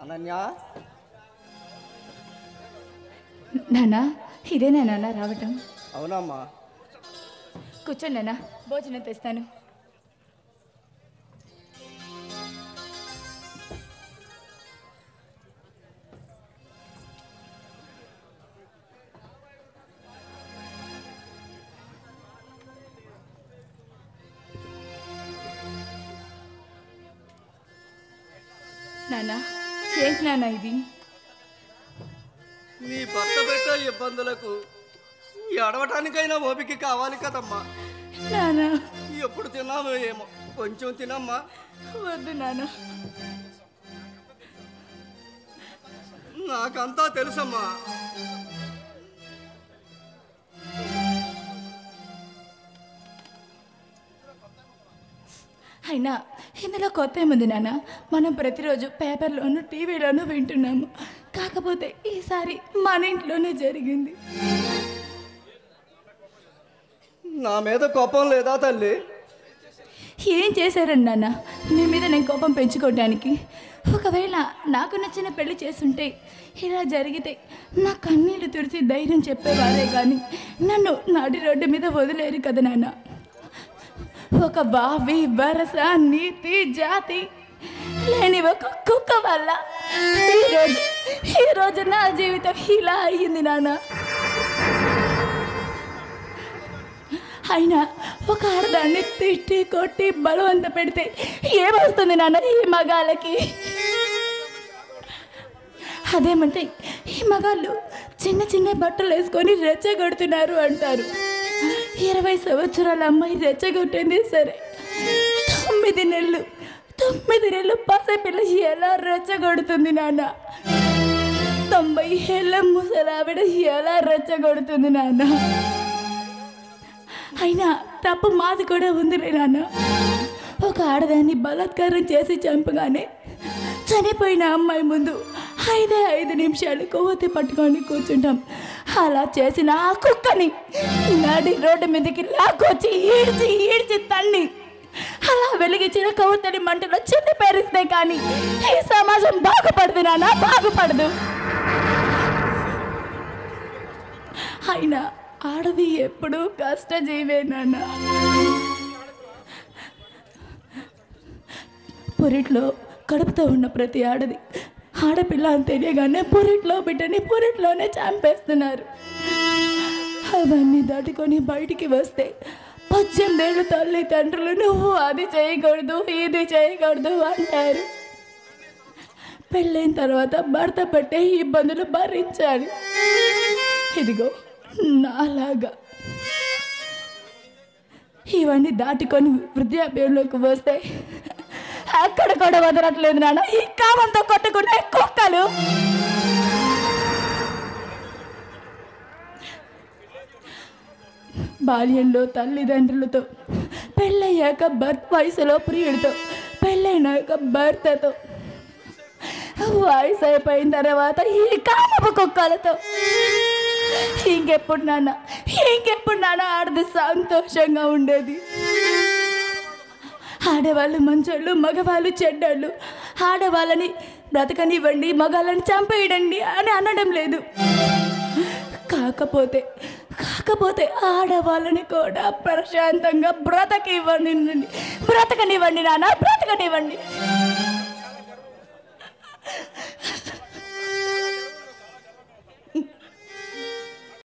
అనన్య నాన్న ఇదేనా నాన్న రావటం అవునమ్మా కూర్చోండి నాన్న భోజనం తెస్తాను నాన్న ఏంటి నాన్న ఇది నీ భర్త పెట్టే ఇబ్బందులకు ఎడవటానికైనా ఓపిక కావాలి కదమ్మా నాన్న ఎప్పుడు తిన్నామో ఏమో కొంచెం తినమ్మా వద్దు నాన్న నాకంతా తెలుసమ్మా అయినా ఇందులో కొత్త ఏముంది నాన్న మనం ప్రతిరోజు పేపర్లోనూ టీవీలోనూ వింటున్నాము కాకపోతే ఈసారి మన ఇంట్లోనే జరిగింది నా మీద కోపం లేదా తల్లి ఏం చేశారండి నాన్న మీ మీద నేను కోపం పెంచుకోవడానికి ఒకవేళ నాకు నచ్చిన పెళ్లి చేస్తుంటే ఇలా జరిగితే నా కన్నీళ్లు తుడిచి ధైర్యం చెప్పేవారే కానీ నన్ను నాటి రోడ్డు మీద వదిలేరు కదా నాన్న ఒక బావి వరస నీతి జాతి లేని ఒక కుక్క వల్ల ఈరోజు ఈరోజు నా జీవితం ఇలా అయ్యింది నాన్న అయినా ఒక ఆడదాన్ని తిట్టి కొట్టి బలవంత పెడితే ఏమొస్తుంది నాన్న ఈ మగాళ్ళకి అదేమంటే ఈ మగాళ్ళు చిన్న చిన్న బట్టలు వేసుకొని రెచ్చగొడుతున్నారు అంటారు ఇరవై సంవత్సరాల అమ్మాయి రెచ్చగొట్టింది సరే తొమ్మిది నెలలు తొమ్మిది నెలలు పసిపిల్ల ఎలా రెచ్చగొడుతుంది నాన్న తొంభై ఏళ్ళ ముసలావిడ ఎలా రెచ్చగొడుతుంది నాన్న అయినా తప్పు మాది కూడా ఉందిలే నాన్న ఒక ఆడదాన్ని బలాత్కారం చేసి చంపగానే చనిపోయిన అమ్మాయి ముందు ఐదే ఐదు నిమిషాలు కొవ్వొత్తి పట్టుకొని కూర్చుంటాం అలా చేసిన ఆ కుక్కని నడి రోడ్డు మీదకి లాక్కొచ్చి ఈడ్చి ఈడ్చి తన్ని అలా వెలిగించిన కొవ్వొత్తిని మంటలో చిన్న పేరిస్తే కానీ ఈ సమాజం బాగుపడదు నాన్న బాగుపడదు అయినా ఆడది ఎప్పుడూ కష్టజీవే నాన్న పొరిట్లో కడుపుతో ఉన్న ప్రతి ఆడది ఆడపిల్ల అని తెలియగానే పొరిట్లో బిడ్డని పొరిట్లోనే చంపేస్తున్నారు అవన్నీ దాటుకొని బయటికి వస్తే పద్దెనిమిదేళ్ళు తల్లి తండ్రులు నువ్వు అది చేయకూడదు ఇది చేయకూడదు అంటారు పెళ్ళైన తర్వాత భర్త పెట్టే ఇబ్బందులు భరించాలి ఇదిగో నాలాగా ఇవన్నీ దాటుకొని వృద్ధాప్యంలోకి వస్తే అక్కడ కూడా వదలట్లేదు నాన్న ఈ కామంతో కొట్టుకునే కుక్కలు బాల్యంలో తల్లిదండ్రులతో పెళ్ళయ్యాక భర్త వయసులో ప్రియుడితో పెళ్ళైనాక భర్తతో వయసు అయిపోయిన తర్వాత ఈ కామపు కుక్కలతో ఇంకెప్పుడు నాన్న ఇంకెప్పుడు నాన్న ఆడది సంతోషంగా ఉండేది ఆడవాళ్ళు మంచోళ్ళు మగవాళ్ళు చెడ్డోళ్ళు ఆడవాళ్ళని బ్రతకనివ్వండి మగాళ్ళని చంపేయడండి అని అనడం లేదు కాకపోతే కాకపోతే ఆడవాళ్ళని కూడా ప్రశాంతంగా బ్రతకివ్వండి బ్రతకనివ్వండి నాన్న బ్రతకనివ్వండి